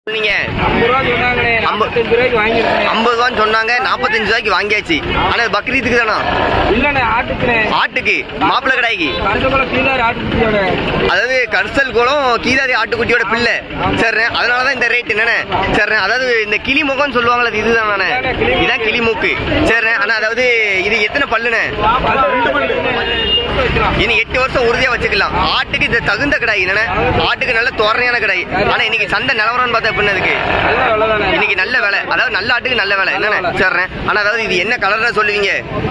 நீங்க ஐம்பது ரூபா சொன்னாங்களே நாற்பத்தஞ்சு ரூபாய்க்கு வாங்கிருக்கேன் ஐம்பது ரூபான்னு சொன்னாங்க நாற்பத்தஞ்சு ரூபாய்க்கு வாங்கியாச்சு ஆனா இது பக்ரீத்துக்கு தானா இல்லண்ணே ஆட்டுக்குண்ணே ஆட்டுக்கு மாப்பிள்ளை கடாய்க்கு கருசகுளம் கீழாரி ஆட்டுக்குட்டியோட அதாவது கரிசல் குளம் கீதாரி ஆட்டுக்குட்டியோட பிள்ளை சரி அதனாலதான் இந்த ரேட் என்னண்ணே சரி அதாவது இந்த கிளி முகம்னு சொல்லுவாங்களே அது இதுதானே இதான் கிளி மூக்கு சரி ஆனா அதாவது இது எத்தனை பல்லுண்ணே இனி எட்டு வருஷம் உறுதியா வச்சுக்கலாம் ஆட்டுக்கு இது தகுந்த கடாய் என்னண்ணே ஆட்டுக்கு நல்ல தோரணையான கடாய் ஆனா இன்னைக்கு சந்தை நிலவரம்னு பார்த்தா எப்படி இருக்கு நல்ல விலை தானே இன்னைக்கு நல்ல விலை அதாவது நல்ல ஆட்டுக்கு நல்ல விலை என்னண்ணே சரி ஆனா அதாவது இது என்ன கலர்னு சொல்லுவீங்க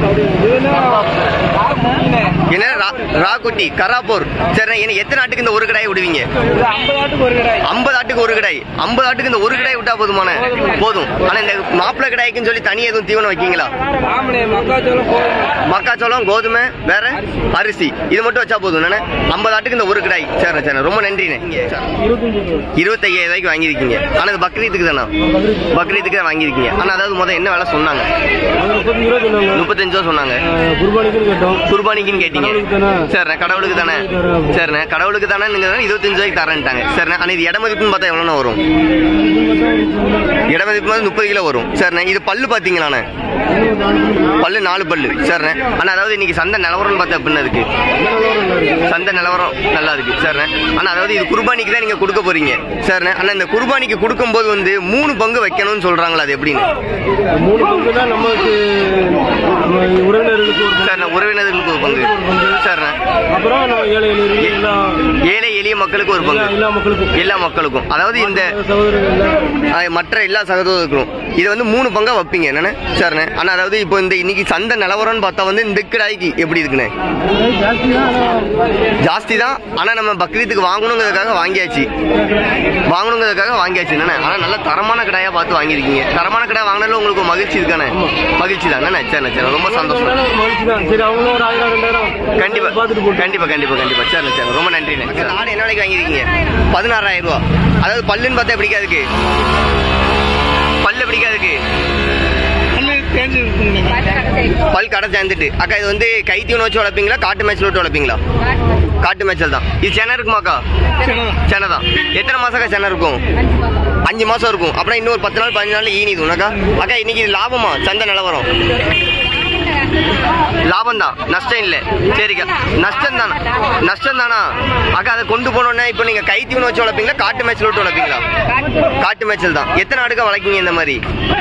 என்ன ரா- ராக்குட்டி கராப்பூர் சரி இன்னும் எத்தனை ஆட்டுக்கு இந்த ஒரு கடாயை விடுவீங்க ஐம்பது ஆட்டுக்கு ஒரு கடாய் ஐம்பது ஆட்டுக்கு ஒரு கடாய் ஐம்பது ஆட்டுக்கு இந்த ஒரு கடாய் விட்டா போதுமான போதும் ஆனா இந்த மாப்பிள்ளை கடாய்க்குன்னு சொல்லி தனி எதுவும் தீவனம் வைக்கீங்களா ஆமனே மக்காச்சோளம் போதும் மக்காச்சோளம் கோதுமை வேற அரிசி இது மட்டும் வச்சா போதும் என்னண்ணே ஐம்பது ஆட்டுக்கு இந்த ஒரு கடாய் சரி சரி ரொம்ப நன்றிண்ணே இருபத்தஞ்சு இருபத்தையாயிரம் ரூபாய்க்கு வாங்கியிருக்கீங்க ஆனா இது பக்ரீத்துக்கு தானா பக்ரீத்துக்கு தான் வாங்கியிருக்கீங்க ஆனா அதாவது முதல் என்ன விலை சொன்னாங்க முப்பத்தஞ்சு ரூபா சொன்னாங்க முப்பத்தஞ்சு ரூபா சொன்னாங்க குர்பானிக்குன்னு கேட்டோம் குர்பானிக்குன்னு கேட்டீங்க கடவுளுக்கு தானே. சரிண்ணே கடவுளுக்கு தானே சரிண்ணே கடவுளுக்கு தானே நீங்க இருபத்தஞ்சு ரூபாய்க்கு தரேன்ட்டாங்க சரிண்ணே ஆனா இது இடமதிப்புன்னு பார்த்தா எவ்வளோண்ணா வரும் இடமதிப்பு வந்து முப்பது கிலோ வரும் சரிண்ணே இது பல்லு பார்த்தீங்களாண்ணே பல்லு நாலு பல்லு சரிண்ணே ஆனா அதாவது இன்னைக்கு சந்தை நிலவரம்னு பார்த்தா எப்படின்னு இருக்கு சந்தை நிலவரம் நல்லா இருக்கு சரிண்ணே ஆனா அதாவது இது குர்பானிக்கு தான் நீங்க கொடுக்க போறீங்க சரிண்ணே ஆனா இந்த குர்பானிக்கு கொடுக்கும்போது வந்து மூணு பங்கு வைக்கணும்னு சொல்றாங்களா அது எப்படின்னு மூணு பங்கு தான் நமக்கு நம்ம உறவினர்களுக்கு ஒரு பங்கு. சரிண்ணே உறவினர்களுக்கு ஒரு பங்கு சரிண்ணே அப்புறம் நம்ம ஏழை எளிய எல்லா ஏழை எளிய மக்களுக்கு ஒரு எல்லா- பங்கு எல்லா மக்களுக்கும் எல்லா மக்களுக்கும் அதாவது இந்த சகோதரர்கள் ஆஹ் மற்ற எல்லா சகோதரர்களுக்கும் இது வந்து மூணு பங்கா வைப்பீங்க என்னண்ணே சரிண்ணே ஆனா அதாவது இப்போ இந்த இன்னைக்கு சந்தை நிலவரம்னு பார்த்தா வந்து இந்த கிடாய்க்கு எப்படி இருக்குண்ணே ஜாஸ்தி தான் ஜாஸ்தி தான் ஆனா நம்ம பக்ரீத்துக்கு வாங்கணுங்கிறதுக்காக வாங்கியாச்சு வாங்கணுங்கிறதுக்காக வாங்கியாச்சு என்னண்ணே ஆனா நல்ல தரமான கடாயா பார்த்து வாங்கியிருக்கீங்க தரமான கடை வாங்கினாலும் உங்களுக்கு ஒரு மகிழ்ச்சி இருக்கானே மகிழ்ச்சி தான் என்ன சரி சரி ரொம்ப சந்தோஷம் ஒரு மகிழ்ச்சி தான் சரி அவங்களும் ஒரு ஆயிரம் ரெண்டாயிரம் கண்டிப்பா பார்த்துட்டு போட்டு கண்டிப்பா கண்டிப்பா கண்டிப்பா சரி சரி ரொம்ப நன்றிண்ணே ஆடு என்ன விலைக்கு வாங்கியிருக்கீங்க பதினாறாயிரம் ரூபா அதாவது பல்லுன்னு பார்த்தா எப்படி அதுக்கு பல்லு எப்படி அதுக்கு பல் கடை சேர்ந்துட்டு அக்கா இது வந்து கைத்தீவனம் வச்சு வளர்ப்பீங்களா காட்டு மேய்ச்சல் விட்டு வளர்ப்பீங்களா காட்டு மேய்ச்சல் தான் இது சென்னை இருக்குமாக்கா சென்னை தான் எத்தனை மாசக்கா சென்னை இருக்கும் அஞ்சு மாசம் இருக்கும் அப்புறம் இன்னொரு பத்து நாள் பதினஞ்சு நாள் ஈனிது உனக்கா அக்கா இன்னைக்கு இது லாபமா சந்தை நிலவரம் லாபம் தான் நஷ்டம் இல்லை சரிக்கா நஷ்டம் தானா நஷ்டம் தானா அக்கா அதை கொண்டு போனோன்னே இப்போ நீங்க கைத்தீவனம் வச்சு வளர்ப்பீங்களா காட்டு மேய்ச்சல் விட்டு வளர்ப்பீங்களா காட்டு மேய்ச்சல் தான் எத்தனை ஆடுக்கா வளர்க்கீங்க இந்த மாதிரி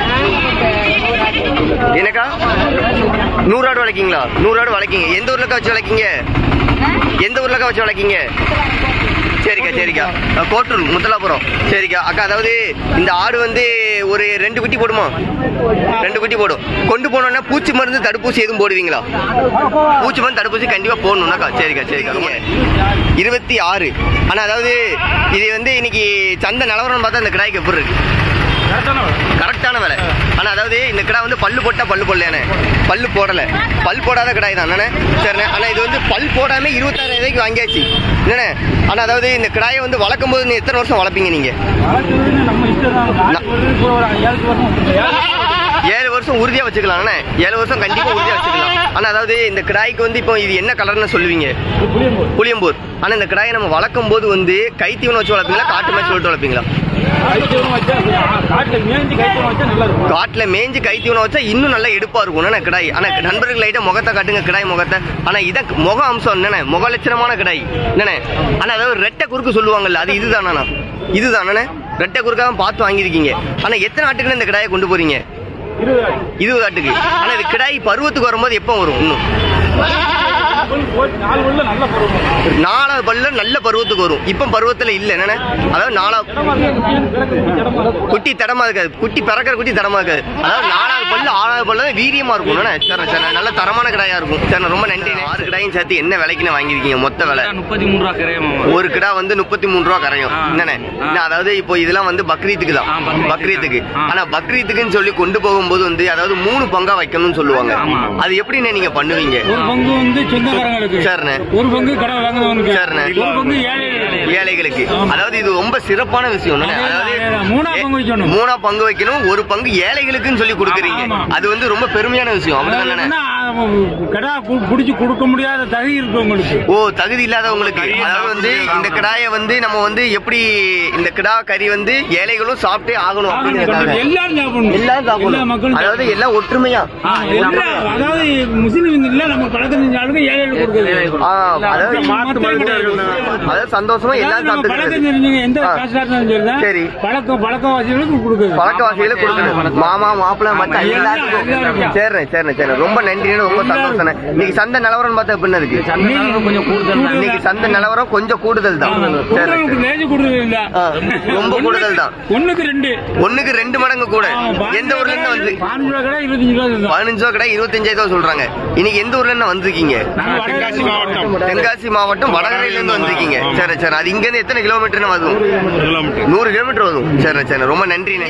என்னக்கா நூறு ஆடு வளர்க்கீங்களா நூறு ஆடு வளர்க்கீங்க எந்த ஊர்லக்கா வச்சு வளர்க்கீங்க எந்த ஊர்லக்கா வச்சு வளர்க்கீங்க சரிக்கா சரிக்கா அஹ் கோட்டூர் முத்தலாபுரம் சரிக்கா அக்கா அதாவது இந்த ஆடு வந்து ஒரு ரெண்டு குட்டி போடுமா ரெண்டு குட்டி போடும் கொண்டு போனோன்னா பூச்சி மருந்து தடுப்பூசி எதுவும் போடுவீங்களா பூச்சி மருந்து தடுப்பூசி கண்டிப்பா போடணும்னாக்கா சரிக்கா சரிக்கா ரொம்ப இருபத்தி ஆறு ஆனா அதாவது இது வந்து இன்னைக்கு சந்தை நிலவரம்னு பார்த்தா இந்த கிடாய்க்கு எப்படி இருக்கு கரெக்டான விலை ஆனா அதாவது இந்த கடை வந்து பல்லு போட்டா பல்லு போடலையானே பல்லு போடல பல் போடாத கடாய் தான் என்னண்ணே சரிண்ணே ஆனா இது வந்து பல் போடாம இருபத்தாயிரம் ரூபாய்க்கு வாங்கியாச்சு என்னண்ணே ஆனா அதாவது இந்த கடாயை வந்து வளர்க்கும் போது நீ எத்தனை வருஷம் வளர்ப்பீங்க நீங்க நம்ம இஷ்டம் தான் ஒரு ஏழு வருஷம் ஏழு வருஷம் உறுதியா வச்சுக்கலாம் அண்ணே ஏழு வருஷம் கண்டிப்பா உறுதியா வச்சுக்கலாம் ஆனா அதாவது இந்த கிடாய்க்கு வந்து இப்போ இது என்ன கலர்னு சொல்லுவீங்க புளியம்பூர் புளியம்பூர் ஆனா இந்த கடாயை நம்ம வளர்க்கும் போது வந்து கைத்தீவனம் வச்சு வளர்ப்பீங்களா காட்டு மேய்ச்சல் விட்டு வளர்ப்பீங்களா கைத்தீவனம் வச்சா காட்டில் மேய்ஞ்சி கைத்தீவனம் வச்சா நல்லா இருக்கும் காட்டுல மேய்ஞ்சு கைத்தீவனம் வச்சா இன்னும் நல்லா எடுப்பா இருக்கும் என்ன கிடாய் ஆனா நண்பர்கள் லைட்டா முகத்தை காட்டுங்க கிடாய் முகத்தை ஆனா இத முக அம்சம் என்னண்ணே முக லட்சணமான கிடாய் என்னண்ணே ஆனா அதாவது ரெட்டை குறுக்கு சொல்லுவாங்கல்ல அது இதுதானா இதுதானே ரெட்டை குறுக்காக பார்த்து வாங்கியிருக்கீங்க ஆனா எத்தனை ஆட்டுக்குன்னு இந்த கிடாயை கொண்டு போறீங்க இருபது ஆடு. இருபது ஆட்டுக்கு ஆனா இது கிடாய் பருவத்துக்கு வரும்போது எப்போ வரும் இன்னும் புல் போட்டு நாலு உள்ள நல்ல பருவம் நாலாவது பல்ல நல்ல பருவத்துக்கு வரும் இப்ப பருவத்துல இல்ல என்னண்ணே அதாவது நாலா குட்டி தடமா இருக்காது குட்டி பிறக்கிற குட்டி தடமா இருக்காது அதாவது நாலாவது பல்லு ஆறாவது பல்லு தான் வீரியமா இருக்கும் என்னண்ணே? சரி சரி நல்ல தரமான கிடாயா இருக்கும் சரி ரொம்ப நன்றி ஆறு கிடாயும் சேர்த்து என்ன விலைக்குன்னு வாங்கியிருக்கீங்க மொத்த விலை முப்பத்தி மூணு ரூபா கிரையம் ஒரு கிடா வந்து முப்பத்தி மூணு ரூபா கரையும் ஆ. என்னண்ணே ஆ. என்ன, அதாவது இப்போ இதெல்லாம் வந்து பக்ரீத்துக்கு தான் ஆ, பக்ரீத்துக்கு. பக்ரீத்துக்கு ஆ. ஆனா பக்ரீத்துக்குன்னு சொல்லி கொண்டு போகும்போது வந்து அதாவது மூணு பங்கா வைக்கணும்னு சொல்லுவாங்க ஆமா. அது எப்படிண்ணே நீங்க பண்ணுவீங்க ஒரு பங்கு வந்து சொந்தக்காரங்களுக்கு சரிண்ணே ஒரு பங்கு கடை வாங்குறவனுக்கு சரிண்ணே. ஒரு பங்கு ஏழை ஏழைகளுக்கு அதாவது இது ரொம்ப சிறப்பான விஷயம் என்னண்ணே? அதேதான், அதாவது அதேதான். மூணா பங்கு வைக்கணும். மூணா பங்கு வைக்கணும் ஒரு பங்கு ஏழைகளுக்குன்னு சொல்லி கொடுக்குறீங்க ஆமா. அது வந்து ரொம்ப பெருமையான விஷயம் அப்படிதானே அதாவது கடா பிடிச்சி கொடுக்க முடியாத தகுதி இருக்கு உங்களுக்கு ஓ தகுதி இல்லாதவங்களுக்கு அதாவது வந்து இந்த கிடாயை வந்து நம்ம வந்து எப்படி இந்த கிடா கறி வந்து ஏழைகளும் சாப்பிட்டே ஆகணும் அப்படிங்கிறதுக்காக எல்லாரும் சாப்பிடணும் எல்லாரும் எல்லா சாப்பிடணும் மக்களும் அதாவது எல்லாம் ஒற்றுமையா ஆ, எல்லா- அதாவது முஸ்லீம் இல்ல நம்ம பழக்கம் செஞ்ச ஆளுங்க ஏழைகளுக்கு கொடுக்குறது ஆ, அதாவது மாற்று கிடையாது. அதாவது சந்தோஷமா அதாவது எல்லாரும் நம்ம பழக்கம் சாப்பிட்டு தெரிஞ்சவங்க எந்த ஆ. காசுல இருந்தாலும் சரிதான். சரி. பழக்கம் பழக்கவாசிகளுக்கு கொடுக்குது பழக்கவாசிகளை கொடுக்கணும் மாமா மாப்பிள்ள மத்த எல்லாருக்கும் எல்லாருக்கும். சரிண்ணே சரிண்ணே சரி ரொம்ப நன்றிண்ணே ரொம்ப சந்தோஷம் இன்னைக்கு சந்தை நிலவரம் பார்த்தா எப்படி இருக்கு கொஞ்சம் கூடுதல் இன்னைக்கு சந்தை நிலவரம் கொஞ்சம் கூடுதல் தான் சரி கூடுதலுக்கு லேஜ் கூடுதல் இல்ல ஆ, ரொம்ப கூடுதல் தான். ஒண்ணுக்கு ரெண்டு ஒண்ணுக்கு ரெண்டு மடங்கு கூட எந்த ஊர்ல இருந்து வந்து பாஞ்சு ரூபா கடை இருபத்தஞ்சு ரூபா தான். பதினஞ்சு ரூபா கடை இருபத்தஞ்சாயிரம் ரூபா சொல்றாங்க இன்னைக்கு எந்த ஊர்ல இருந்து வந்திருக்கீங்க நாங்க வடகாசி மாவட்டம் தென்காசி மாவட்டம் வடகரையில இருந்து வந்திருக்கீங்க சரி சரி அது இங்க இருந்து எத்தனை கிலோமீட்டர் வரும் நூறு கிலோமீட்டர் வரும் சரி சரி ரொம்ப நன்றிண்ணே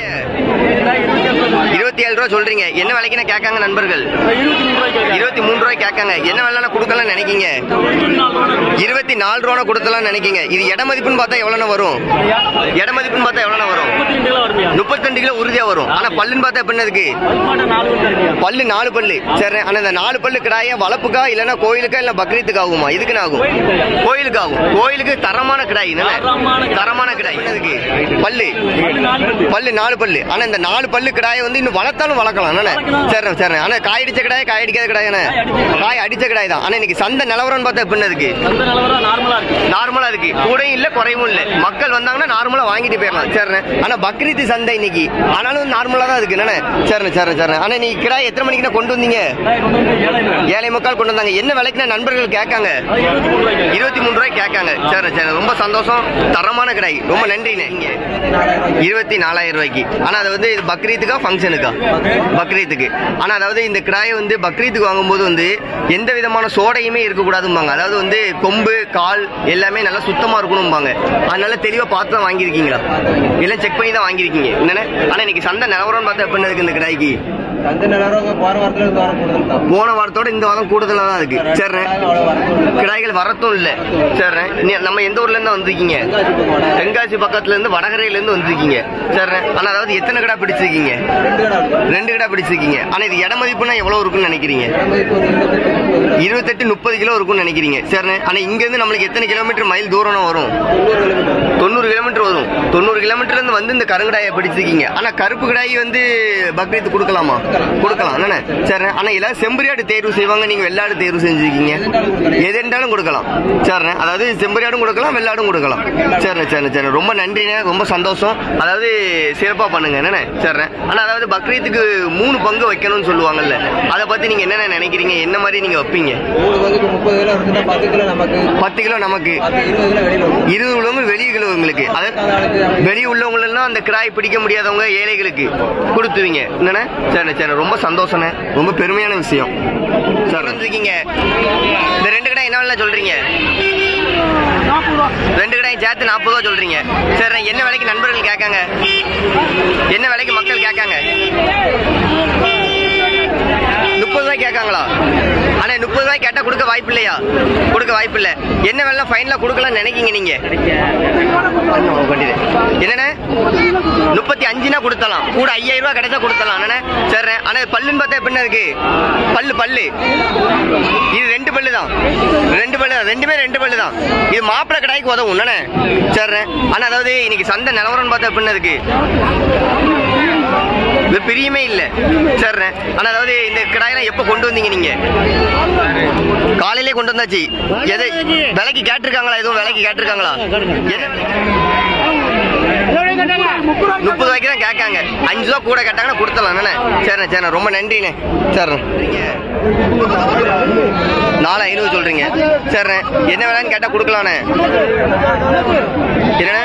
இருபத்தி ஏழு ரூபா சொல்றீங்க என்ன விலைக்குன்னு கேட்காங்க நண்பர்கள் இருபத்தி மூணு ரூபாய் கேட்காங்க என்ன விலை கொடுக்கலாம் நினைக்கீங்க இருபத்தி நாலு ரூபா கொடுத்தலாம் நினைக்கீங்க இது இட மதிப்புன்னு பார்த்தா எவ்வளவு வரும் இட மதிப்புன்னு பார்த்தா எவ்வளவு வரும் முப்பத்தி கிலோ உறுதியா வரும் ஆனா பல்லுன்னு பார்த்தா எப்படி இருக்கு பல்லு நாலு பல்லு சரி ஆனா இந்த நாலு பல்லு கிடாய வளப்புக்கா இல்லனா கோயிலுக்கா இல்ல பக்ரீத்துக்கு ஆகுமா இதுக்கு ஆகும் கோயிலுக்கு ஆகும் கோயிலுக்கு தரமான கிடாய் என்னண்ணே? தரமான கிடாய் என்னதுக்கு பல்லு பல்லு நாலு பல்லு ஆனா இந்த நாலு பல்லு கிடாயை வந்து இன்னும் வளர்த்தாலும் வளர்க்கலாம் என்னண்ணே? சரி சரி ஆனா காய் அடிச்ச கிடாய் காய் அடிக்காத கிடாய் என்ன காய் அடிச்ச கிடாய் தான் ஆனா இன்னைக்கு சந்தை நிலவரம்னு பார்த்தா எப்படி இருக்கு நார்மலா இருக்கு கூடயும் இல்ல குறையும் இல்ல மக்கள் வந்தாங்கன்னா நார்மலா வாங்கிட்டு போயிடலாம் சரிண்ணே ஆனா பக்ரீத் சந்தை இன்னைக்கு ஆனாலும் நார்மலா தான் இருக்கு என்னண்ணே சரிண்ணே சரிண்ணே சரிண்ணே ஆனா நீ கிடாய் எத்தனை மணிக்கு கொண்டு வந்தீங்க ஏழை முக்கால் கொண்டு வந்தாங்க என்ன விலைக்கு நண்பர்கள் கேட்காங்க இருபத்தி மூணு ரூபாய் கேட்காங்க சரி சரி ரொம்ப சந்தோஷம் தரமான கிடாய் ரொம்ப நன்றிண்ணே இருபத்தி நாலாயிரம் ரூபாய்க்கு ஆனா அது வந்து இது பக்ரீத்துக்கா ஃபங்க்ஷனுக்கா பக்ரீத்துக்கு ஆனா அதாவது இந்த கிடாயை வந்து பக்ரீத்துக்கு வாங்கும்போது வந்து எந்த விதமான சோடையுமே இருக்கக்கூடாதும்பாங்க அதாவது வந்து கொம்பு கால் எல்லாமே நல்லா சுத்தமா இருக்கணும்பாங்க அதனால தெளிவா பார்த்து தான் வாங்கியிருக்கீங்களா எல்லாம் செக் பண்ணி தான் வாங்கியிருக்கீங்க என்னண்ணே ஆனா இன்னைக்கு சந்தை நிலவரம்னு பார்த்தா எப்படி இருக்கு இந்த கிடாய்க்கு அந்த நிலவரம் போன வாரத்துல இருந்து வாரம் கூடுதல் தான் போன வாரத்தோட இந்த வாரம் கூடுதலா தான் இருக்கு சரி கிடாய்கள் வரத்தும் இல்ல சரி நீ- நம்ம எந்த ஊர்ல இருந்து வந்திருக்கீங்க தென்காசி பக்கத்துல இருந்து வடகரையில இருந்து வந்திருக்கீங்க சரி ஆனா அதாவது எத்தனை கடை பிடிச்சிருக்கீங்க ரெண்டு கடை பிடிச்சிருக்கீங்க ஆனா இது இட மதிப்புனா எவ்வளவு இருக்கும்னு நினைக்கிறீங்க இருபத்தெட்டு முப்பது கிலோ இருக்கும்னு நினைக்கிறீங்க சரி ஆனா இங்க இருந்து நம்மளுக்கு எத்தனை கிலோமீட்டர் மைல் தூரம் வரும் தொண்ணூறு கிலோமீட்டர் வரும் தொண்ணூறு கிலோமீட்டர்ல இருந்து வந்து இந்த கருங்கடாயை பிடிச்சிருக்கீங்க ஆனா கருப்பு கடாய் வந்து பக்ரீத் கொடுக்கலாமா கொடுக்கலாம் என்னண்ணே சரி ஆனா எல்லாம் செம்பரியாடு தேர்வு செய்வாங்க நீங்க வெள்ளாடு தேர்வு செஞ்சிருக்கீங்க எது என்றாலும் கொடுக்கலாம் சரிண்ணே அதாவது செம்பரியாடும் கொடுக்கலாம் வெள்ளாடும் கொடுக்கலாம் சரிண்ணே சரிண்ணே சரி ரொம்ப நன்றிண்ணே ரொம்ப சந்தோஷம் அதாவது சிறப்பா பண்ணுங்க என்னண்ணே சரிண்ணே ஆனா அதாவது பக்ரீத்துக்கு மூணு பங்கு வைக்கணும்னு சொல்லுவாங்கல்ல அதை பத்தி நீங்க என்னென்ன நினைக்கிறீங்க என்ன மாதிரி நீங்க வைப்பீங்க மூணு பங்குக்கு முப்பது கிலோ இருக்குன்னா பத்து கிலோ நமக்கு பத்து கிலோ நமக்கு பத்து இருபது கிலோ வெளியில வரும் இருபது உள்ளவங்க வெளியே உள்ளவங்களுக்கு அதாவது வெளியே உள்ளவங்க எல்லாம் அந்த கிராய் பிடிக்க முடியாதவங்க ஏழைகளுக்கு கொடுத்துவீங்க என்னண்ணே சரி சரி ரொம்ப சந்தோஷண்ணே ரொம்ப பெருமையான விஷயம் சார் இருக்கீங்க இந்த ரெண்டு கடை என்ன விலை சொல்றீங்க ரெண்டு கடையும் சேர்த்து நாற்பது ரூபா சொல்றீங்க சரி என்ன விலைக்கு நண்பர்கள் கேட்காங்க என்ன விலைக்கு மக்கள் கேட்காங்க முப்பது ரூபாய் கேட்காங்களா ஆனா முப்பது ரூபாய் கேட்டா கொடுக்க வாய்ப்பு இல்லையா கொடுக்க வாய்ப்பு இல்ல என்ன வேலை ஃபைனலா கொடுக்கலாம் நினைக்கீங்க நீங்க என்னண்ணே முப்பத்தி அஞ்சுனா கொடுத்தலாம் கூட ஐயாயிரம் ரூபாய் கிடைச்சா கொடுத்தலாம் என்னண்ணே சரி ஆனா இது பல்லுன்னு பார்த்தா எப்படின்னா இருக்கு பல்லு பல்லு இது ரெண்டு பல்லு தான் ரெண்டு பல்லு தான் ரெண்டுமே ரெண்டு பல்லு தான் இது மாப்பிள்ளை கடாய்க்கு உதவும் என்னண்ணே சரி ஆனா அதாவது இன்னைக்கு சந்தை நிலவரம்னு பார்த்தா எப்படின்னா இருக்கு இது பிரியமே இல்ல சரி ஆனா அதாவது இந்த கிடாயெல்லாம் எப்ப கொண்டு வந்தீங்க நீங்க காலையிலே கொண்டு வந்தாச்சு எது விலைக்கு கேட்டிருக்காங்களா எதுவும் விலைக்கு கேட்டிருக்காங்களா என்ன முப்பது ரூபாய்க்கு தான் கேட்காங்க அஞ்சு ரூபா கூட கேட்டாங்கன்னா கொடுத்தலாம் என்னண்ணே சரிண்ணே சரிண்ணே ரொம்ப நன்றிண்ணே சரிண்ணே நாலு ஐநூறு சொல்றீங்க சரிண்ணே என்ன வேலைன்னு கேட்டா கொடுக்கலாண்ணே என்னண்ணே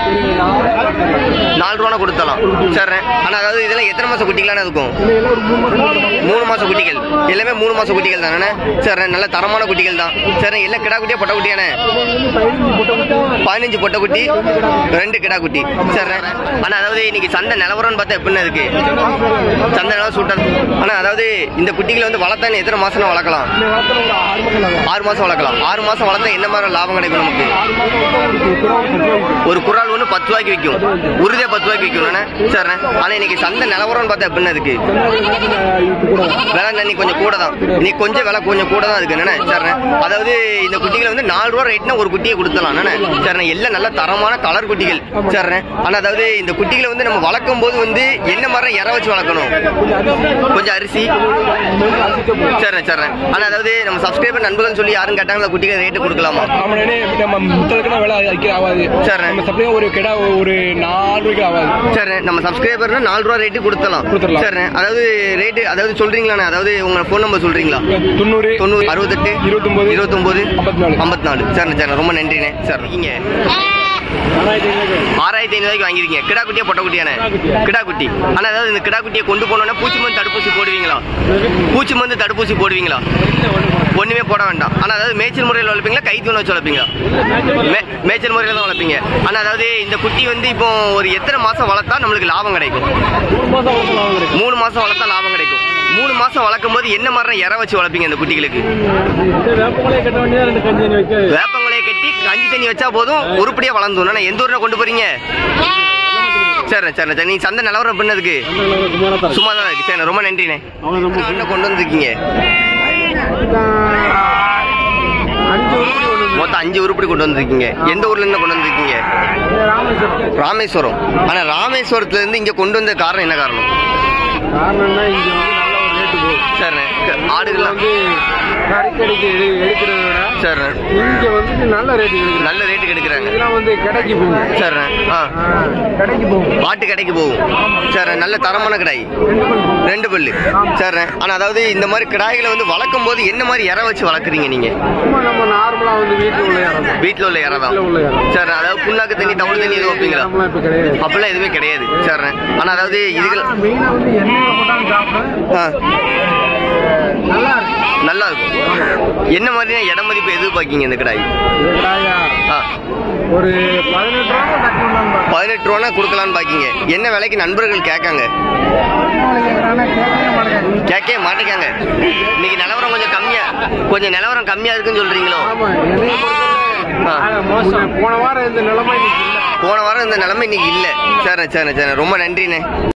நாலு ரூபா கொடுத்தலாம் சரிண்ணே ஆனா அதாவது இதெல்லாம் எத்தனை மாசம் குட்டிகளான இருக்கும் மூணு மாசம் குட்டிகள் எல்லாமே மூணு மாசம் குட்டிகள் தானே சரிண்ணே நல்ல தரமான குட்டிகள் தான் சரி எல்லாம் கிடா குட்டியா பொட்டை குட்டியானே பதினஞ்சு பொட்டை குட்டி ரெண்டு கிடா குட்டி சரிண்ணே ஆனா அதாவது இன்னைக்கு சந்தை நிலவரம்னு பார்த்தா எப்படின்னு இருக்கு சந்தை நிலவரம் சூட்டா ஆனா அதாவது இந்த குட்டிகளை வந்து வளர்த்தா எத்தனை மாசம் வளர்க்கலாம் ஆறு மாசம் வளர்க்கலாம் ஆறு மாசம் வளர்த்தா என்ன மாதிரி லாபம் கிடைக்கும் நமக்கு ஒரு குறால் ஒன்று பத்து ரூபாய்க்கு விற்கும் உறுதியா பத்து ரூபாய்க்கு விற்கணும்ண்ணே சரிண்ணே ஆனா இன்னைக்கு சந்தை நிலவரம்னு பார்த்தா எப்படின்னு அதுக்கு விலை இன்னைக்கு கொஞ்சம் கூட தான் இன்னைக்கு கொஞ்சம் விலை கொஞ்சம் கூட தான் இருக்கு என்னண்ணே சரிண்ணே அதாவது இந்த குட்டிகளை வந்து நாலு ரூபா ரேட்னா ஒரு குட்டியை கொடுத்தலாம் என்னண்ணே சரிண்ணே எல்லாம் நல்ல தரமான கலர் குட்டிகள் சரிண்ணே ஆனா அதாவது இந்த குட்டிகளை வந்து நம்ம வளர்க்கும் போது வந்து என்ன மாதிரி இற வச்சு வளர்க்கணும் கொஞ்சம் அரிசி சரிண்ணே சரிண்ணே ஆனா அதாவது நம்ம சப்ஸ்கிரைபர் நண்பர்கள் சொல்லி யாரும் கேட்டாங்களா குட்டிகள் ரேட்டு கொடுக்கலாமா ஆமாண்ணே நம்ம முத்தலுக்குன்னா விலை அதிக ஆகாது சரிண்ணே. நம்ம சப்ளையும் ஒரு கிடா ஒரு நாலு ரூபாய்க்கு ஆகாது சரிண்ணே நம்ம சப்ஸ்கிரைபர்னா நாலு ரூபா ரேட்டு கொடுத்தலாம் கொடுத்துடலாம். சரிண்ணே அதாவது ரேட்டு அதாவது சொல்றீங்களாண்ணே அதாவது உங்க ஃபோன் நம்பர் சொல்றீங்களா தொண்ணூறு தொண்ணூறு அறுபத்தெட்டு இருபத்தொன்பது இருபத்தொன்பது ஐம்பத்தி நாலு ஐம்பத்தி நாலு சரிண்ணே சரிண்ணே ரொம்ப நன்றிண்ணே சார் நீங்க ஆறாயிரத்தி ஐநூறு ரூபாய்க்கு வாங்கிருக்கீங்க கிடா குட்டியா பொட்டை குட்டியானே கிடா குட்டி ஆனா அதாவது இந்த கிடா குட்டியை கொண்டு போனோம்னா பூச்சி மருந்து தடுப்பூசி போடுவீங்களா பூச்சி மருந்து தடுப்பூசி போடுவீங்களா ஒண்ணுமே போட வேண்டாம் ஆனா அதாவது மேய்ச்சல் முறையில் வளர்ப்பீங்களா கைத்தூண வச்சு வளர்ப்பீங்களா மே- மேய்ச்சல் முறையில் தான் வளர்ப்பீங்க ஆனா அதாவது இந்த குட்டி வந்து இப்போ ஒரு எத்தனை மாசம் வளர்த்தா நம்மளுக்கு லாபம் கிடைக்கும் மூணு மாசம் வளர்த்தா லாபம் கிடைக்கும் மூணு மாசம் வளர்க்கும் போது என்ன மாதிரி இற வச்சு வளர்ப்பீங்க இந்த குட்டிகளுக்கு வேப்பமலையை கட்ட வேண்டியதா ரெண்டு கஞ்சி வைக்க வேப்பங்களையை கட்டி கஞ்சி தண்ணி வச்சா போதும் உருப்படியா வளர்ந்துடும் ஆனா எந்த ஊர்ல கொண்டு போறீங்க சரி சரி சரி நீங்க சந்தை நிலவரம் பண்ணதுக்கு சும்மா தான் இருக்கு சரி ரொம்ப நன்றிண்ணே என்ன கொண்டு வந்திருக்கீங்க மொத்தம் அஞ்சு உருப்படி கொண்டு வந்திருக்கீங்க எந்த ஊர்ல இருந்து கொண்டு வந்திருக்கீங்க ராமேஸ்வரம் ஆனா ராமேஸ்வரத்துல இருந்து இங்க கொண்டு வந்த காரணம் என்ன காரணம் காரணம்னா இங்க வந்து நல்ல ஒரு ரேட்டு போகும் சரிண்ணே க- ஆடுகள்லாம் வந்து கறிக்கடைக்கு எடு எடுக்கிறத விட சரிண்ணே இங்க வந்து நல்ல ரேட்டு கிடைக்கும் நல்ல ரேட்டுக்கு எடுக்கிறாங்க இதெல்லாம் வந்து கடைக்கு போகும் சரிண்ணே ஆ ஆ, கடைக்கு போகும் ஆட்டு கடைக்கு போகும் சரி நல்ல தரமான கிடாய் ரெண்டு பல்லு சரி ஆனா அதாவது இந்த மாதிரி கிடாய்களை வந்து வளர்க்கும் போது என்ன மாதிரி இற வச்சு வளர்க்குறீங்க நீங்க சும்மா நம்ம நார்மலா வந்து வீட்டுல உள்ள இடம் தான். வீட்டுல உள்ள இற தான் வீட்டுல உள்ள இடம் சரி அதாவது புண்ணாக்கு தண்ணி தவிடு தண்ணி எதுவும் வைப்பீங்களா நம்மளாம் இப்ப கிடையாது அப்படிலாம் எதுவுமே கிடையாது சரி ஆனா அதாவது இதுகள் ஆனா மெயினா வந்து எண்ணெயில போட்டாலும் சாப்பிட ஆ, நல்லா இருக்கு நல்லா இருக்கும் என்ன மாதிரியான இட மதிப்பு எதிர்பார்க்கீங்க இந்த கிடாய் இது கடாயா ஆ ஒரு பதினெட்டு ரூபா கட்டணும் பதினெட்டு ரூபா கொடுக்கலான்னு பாக்கீங்க என்ன விலைக்கு நண்பர்கள் கேட்காங்க கேட்கவே மாட்டேங்காங்க இன்னைக்கு நிலவரம் கொஞ்சம் கம்மியா கொஞ்சம் நிலவரம் கம்மியா இருக்குன்னு சொல்றீங்களோ ஆமா என்னைய ஆ. மோசம் போன வாரம் இந்த நிலைமை இன்னைக்கு இல்ல போன வாரம் இந்த நிலைமை இன்னைக்கு இல்ல சரி சரி சரி ரொம்ப நன்றிண்ணே